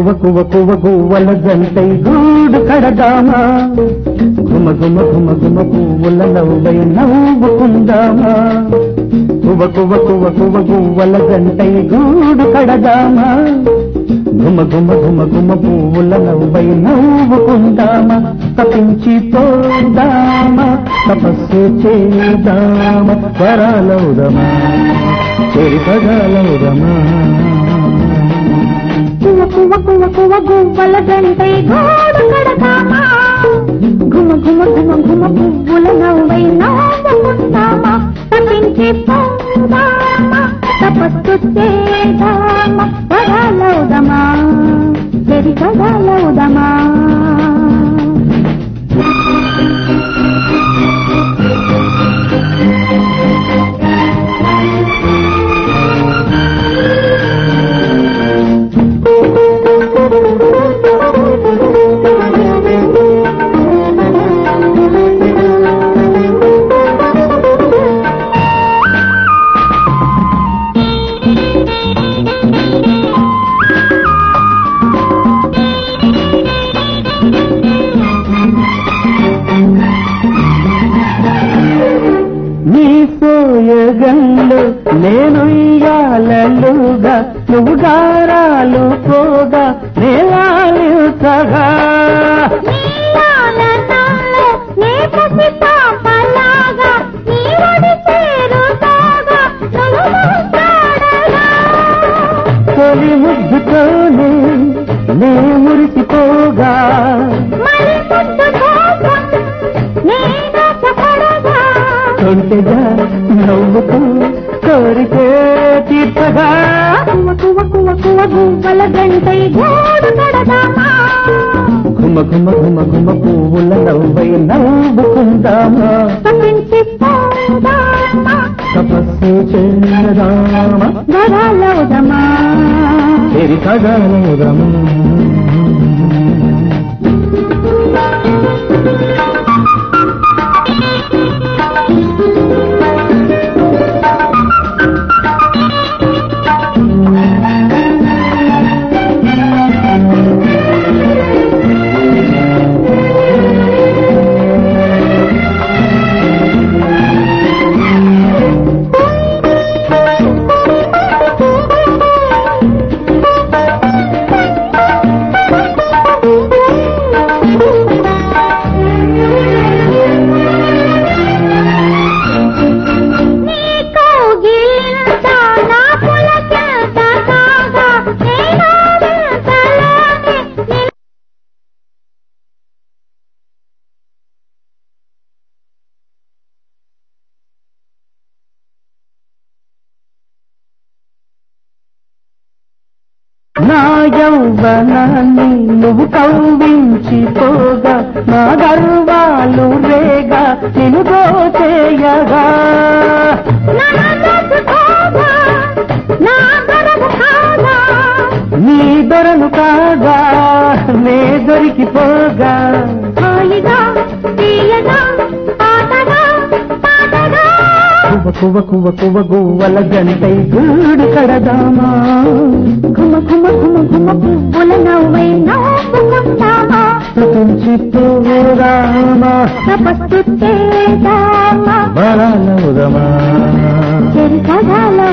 కువ కువ గువ్వల జంటై గూడు కడదామా గుమ గుమ గుమ గుమ పువ్వుల నవ్వై నవ్వుకుందామా కువ కువ కువ కువ గువ్వల జంటై గూడు కడదామా గుమ గుమ గుమ గుమ పువ్వుల నవ్వై నవ్వుకుందామా తపించి పోదామా తపస్సు చేద్దామా వరాలవుదమా చెరిపగాలవుదమా కువ కువ కువ కువ గువ్వల గంటై గోడు కడతామా గుమ గుమ గుమ గుమ పువ్వుల నవ్వై నవ్వుకుంటామా తప్పించి పోదామా తపస్సు చేద్దామా వరాలవుదమా చెరి కదాలవుదమా నీ సోయగంలో నేను ఇయ్యాలలుగా నువ్వు గారాలు పోగా నేలాలిసగా నీలాననాలో నే పసి పాపలాగా నీ ఒడి చేరుతాగా నువ్వు మాట్లాడగా తొలి ముద్దుతోనే నే మురిసిపోగా మరి ముద్దు కోసం నేనాశపడగా తొంటెగా నవ్వుతూ కోరికే తీర్చగా కువ కువ కువ కువ గువ్వల గంటై గోడు కడదామా ఘుమ ఘుమ ఘుమ ఘుమ పువ్వుల నవ్వై నవ్వుకుందామా తప్పించి పోదామా తపస్సు చేరామ వరాలవుదమా చెరికగలదమా నీ కౌగిలింత నా పులకింత కాగా నేనాడింతలోనే నిన్ను నా యౌవనాన్ని నువ్వు కవ్వించిపోగా నా గర్వాలు రేగా నిన్ను దోచేయగా నా మనసు కాగా నా గడప కాగా నీ దొరను కాగా నే దొరికిపోగా హాయిగా తీయగా పాటగా పాటగా కువ కువ కువ కువ గువ్వల గంటై గూడు కడదామా ఘుమ ఘుమ ఘుమ ఘుమ పువ్వుల నవ్వై నవ్వుకుంటామా తుతుంచి పోరామా తపస్సు చేద్దామా బలనవుదమా చెరి కథలో